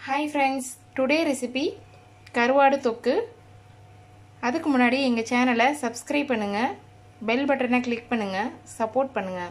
hi friends today recipe கருவாடு தொக்கு அதுக்கு முன்னாடி எங்கள் சேனலை சப்ஸ்கிரைப் பண்ணுங்கள் பெல் பட்டனை கிளிக் பண்ணுங்கள் சப்போர்ட் பண்ணுங்கள்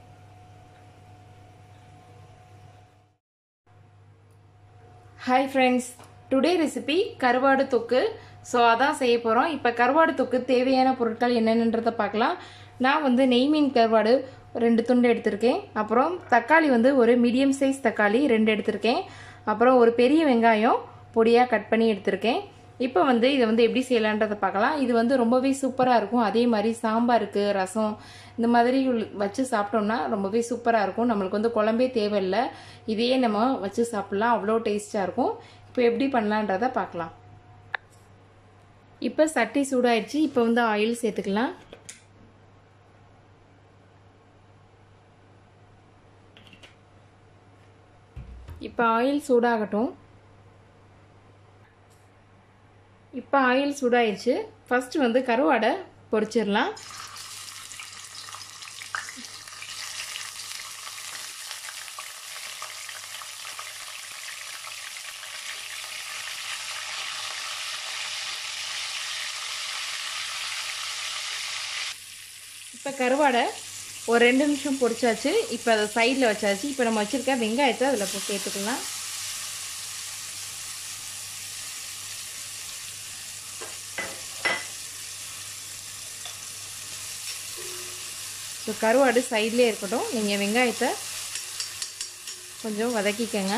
ஹாய் ஃப்ரெண்ட்ஸ் டுடே ரெசிபி கருவாடு தொக்கு ஸோ அதான் செய்ய போகிறோம் இப்போ கருவாடு தொக்கு தேவையான பொருட்கள் என்னென்னன்றதை பார்க்கலாம் நான் வந்து நெய் மீன் கருவாடு ரெண்டு துண்டு எடுத்திருக்கேன் அப்புறம் தக்காளி வந்து ஒரு மீடியம் சைஸ் தக்காளி ரெண்டு எடுத்திருக்கேன் அப்புறம் ஒரு பெரிய வெங்காயம் பொடியாக கட் பண்ணி எடுத்திருக்கேன் இப்போ வந்து இதை வந்து எப்படி செய்யலான்றதை பார்க்கலாம் இது வந்து ரொம்பவே சூப்பராக இருக்கும் அதே மாதிரி சாம்பாருக்கு ரசம் இந்த மாதிரி வச்சு சாப்பிட்டோம்னா ரொம்பவே சூப்பராக இருக்கும் நம்மளுக்கு வந்து குழம்பே தேவையில்லை இதையே நம்ம வச்சு சாப்பிட்லாம் அவ்வளோ டேஸ்ட்டாக இருக்கும் இப்போ எப்படி பண்ணலான்றதை பார்க்கலாம் இப்போ சட்டி சூடாயிடுச்சு இப்போ வந்து ஆயில் சேர்த்துக்கலாம் இப்போ ஆயில் சூடாகட்டும் இப்போ ஆயில் சூடாயிடுச்சு ஃபஸ்ட்டு வந்து கருவாடை பொரிச்சிடலாம் இப்போ கருவாடை ஒரு ரெண்டு நிமிஷம் பொரிச்சாச்சு இப்போ அதை சைடில் வச்சாச்சு இப்போ நம்ம வச்சுருக்க வெங்காயத்தை அதில் போட்டு சேர்த்துக்கலாம் ஸோ கருவாடு சைட்லேயே இருக்கட்டும் நீங்கள் வெங்காயத்தை கொஞ்சம் வதக்கிக்கங்க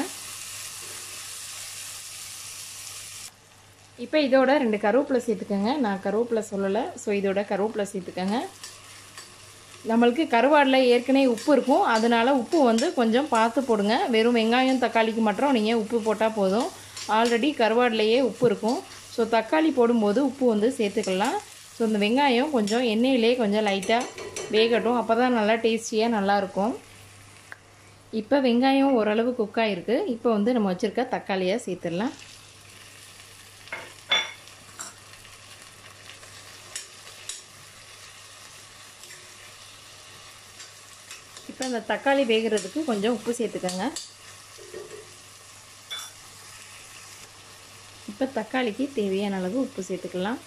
இப்போ இதோட ரெண்டு கருவேப்பிலை சேர்த்துக்கோங்க நான் கருவேப்பிலை சொல்லலை ஸோ இதோட கருவேப்பிலை சேர்த்துக்கோங்க நம்மளுக்கு கருவாடில் ஏற்கனவே உப்பு இருக்கும் அதனால் உப்பு வந்து கொஞ்சம் பார்த்து போடுங்க வெறும் வெங்காயம் தக்காளிக்கு மட்டும் நீங்கள் உப்பு போட்டால் போதும் ஆல்ரெடி கருவாடிலேயே உப்பு இருக்கும் ஸோ தக்காளி போடும்போது உப்பு வந்து சேர்த்துக்கலாம் ஸோ இந்த வெங்காயம் கொஞ்சம் எண்ணெயிலே கொஞ்சம் லைட்டாக வேகட்டும் அப்போ தான் நல்லா டேஸ்டியாக நல்லாயிருக்கும் இப்போ வெங்காயம் ஓரளவு குக் ஆகிருக்கு இப்போ வந்து நம்ம வச்சுருக்க தக்காளியாக சேர்த்துடலாம் இப்போ இந்த தக்காளி வேகிறதுக்கு கொஞ்சம் உப்பு சேர்த்துக்கோங்க இப்போ தக்காளிக்கு தேவையான அளவு உப்பு சேர்த்துக்கலாம்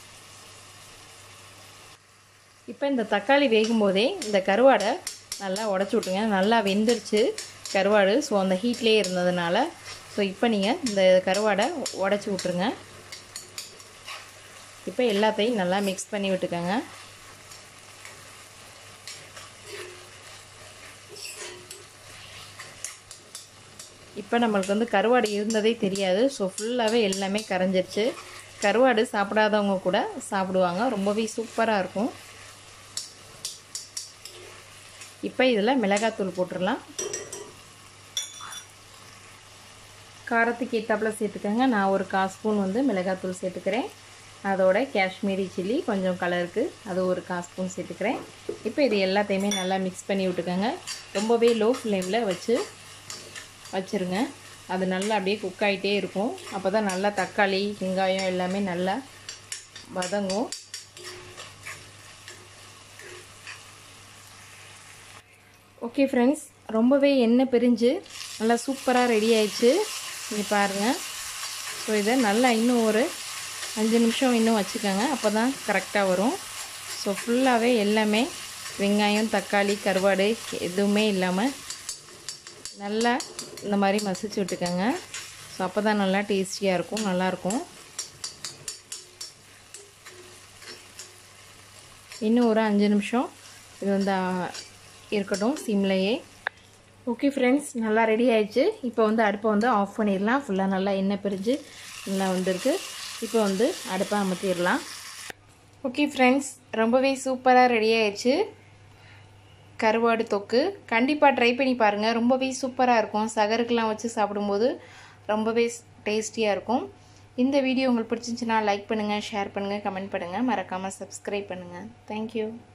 இப்போ இந்த தக்காளி வேகும் போதே இந்த கருவாடை நல்லா உடச்சி விட்டுங்க நல்லா வெந்துருச்சு கருவாடு ஸோ அந்த ஹீட்லேயே இருந்ததுனால ஸோ இப்போ நீங்கள் இந்த கருவாடை உடச்சி விட்ருங்க இப்போ எல்லாத்தையும் நல்லா மிக்ஸ் பண்ணி விட்டுக்கோங்க இப்போ நம்மளுக்கு வந்து கருவாடு இருந்ததே தெரியாது ஸோ ஃபுல்லாகவே எல்லாமே கரைஞ்சிருச்சு கருவாடு சாப்பிடாதவங்க கூட சாப்பிடுவாங்க ரொம்பவே சூப்பராக இருக்கும் இப்போ இதில் மிளகாத்தூள் போட்டுடலாம் காரத்துக்கு ஏற்றாப்பில் சேர்த்துக்கோங்க நான் ஒரு கால் ஸ்பூன் வந்து மிளகாத்தூள் சேர்த்துக்கிறேன் அதோட காஷ்மீரி சில்லி கொஞ்சம் கலருக்கு அது ஒரு கால் ஸ்பூன் சேர்த்துக்கிறேன் இப்போ இது எல்லாத்தையுமே நல்லா மிக்ஸ் பண்ணி விட்டுக்கோங்க ரொம்பவே லோ ஃப்ளேமில் வச்சு வச்சுருங்க அது நல்லா அப்படியே குக் ஆகிட்டே இருக்கும் அப்போ தான் நல்லா தக்காளி வெங்காயம் எல்லாமே நல்லா வதங்கும் ஓகே ஃப்ரெண்ட்ஸ் ரொம்பவே எண்ணெய் பிரிஞ்சு நல்லா சூப்பராக ரெடி ஆயிடுச்சு இங்கே பாருங்கள் ஸோ இதை நல்லா இன்னும் ஒரு அஞ்சு நிமிஷம் இன்னும் வச்சுக்கோங்க அப்போ தான் கரெக்டாக வரும் ஸோ ஃபுல்லாகவே எல்லாமே வெங்காயம் தக்காளி கருவாடு எதுவுமே இல்லாமல் நல்லா இந்த மாதிரி மசிச்சு விட்டுக்கோங்க ஸோ அப்போ தான் நல்லா டேஸ்டியாக இருக்கும் நல்லாயிருக்கும் இன்னும் ஒரு அஞ்சு நிமிஷம் இது வந்து இருக்கட்டும் சிம்லையே ஓகே ஃப்ரெண்ட்ஸ் நல்லா ரெடி ஆயிடுச்சு இப்போ வந்து அடுப்பை வந்து ஆஃப் பண்ணிடலாம் ஃபுல்லாக நல்லா எண்ணெய் பிரிஞ்சு நல்லா வந்திருக்கு இப்போ வந்து அடுப்பை அமர்த்திடலாம் ஓகே ஃப்ரெண்ட்ஸ் ரொம்பவே சூப்பராக ரெடி ஆயிடுச்சு கருவாடு தொக்கு கண்டிப்பாக ட்ரை பண்ணி பாருங்கள் ரொம்பவே சூப்பராக இருக்கும் சகருக்கெலாம் வச்சு சாப்பிடும்போது ரொம்பவே டேஸ்டியாக இருக்கும் இந்த வீடியோ உங்களுக்கு பிடிச்சிருந்துச்சுன்னா லைக் பண்ணுங்கள் ஷேர் பண்ணுங்கள் கமெண்ட் பண்ணுங்கள் மறக்காமல் சப்ஸ்கிரைப் பண்ணுங்கள் தேங்க்யூ